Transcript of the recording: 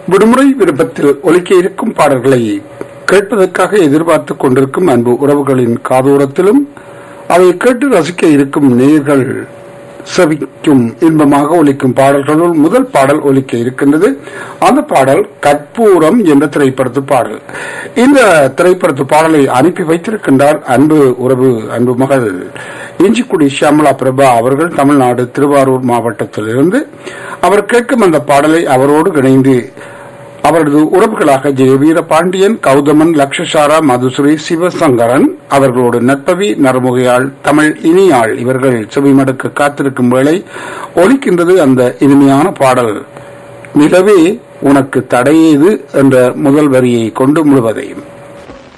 விடுமுறை விருப்பத்தில் ஒலிக்க இருக்கும் பாடல்களை கேட்பதற்காக எதிர்பார்த்துக் கொண்டிருக்கும் அன்பு உறவுகளின் காதோரத்திலும் அதை கேட்டு ரசிக்க இருக்கும் நேர்கள் செவிக்கும் இன்பமாக ஒலிக்கும் பாடல்களுள் முதல் பாடல் ஒலிக்க இருக்கின்றது அந்த பாடல் கற்பூரம் என்ற திரைப்படத்து பாடல் இந்த திரைப்படத்து பாடலை அனுப்பி வைத்திருக்கின்றார் அன்பு உறவு அன்பு மகள் இஞ்சிக்குடி ஷியாமலா பிரபா அவர்கள் தமிழ்நாடு திருவாரூர் மாவட்டத்திலிருந்து அவர் கேட்கும் அந்த பாடலை அவரோடு இணைந்து அவரது உறவுகளாக ஜெய வீரபாண்டியன் கௌதமன் லக்ஷசாரா மதுசுரி சிவசங்கரன் அவர்களோடு நட்பவி நரமுகையாள் தமிழ் இனியாள் இவர்கள் செவிமடுக்க காத்திருக்கும் வேளை ஒலிக்கின்றது அந்த இனிமையான பாடல் நிலவே உனக்கு தடையேது என்ற முதல் வரியை கொண்டு முழுவதையும்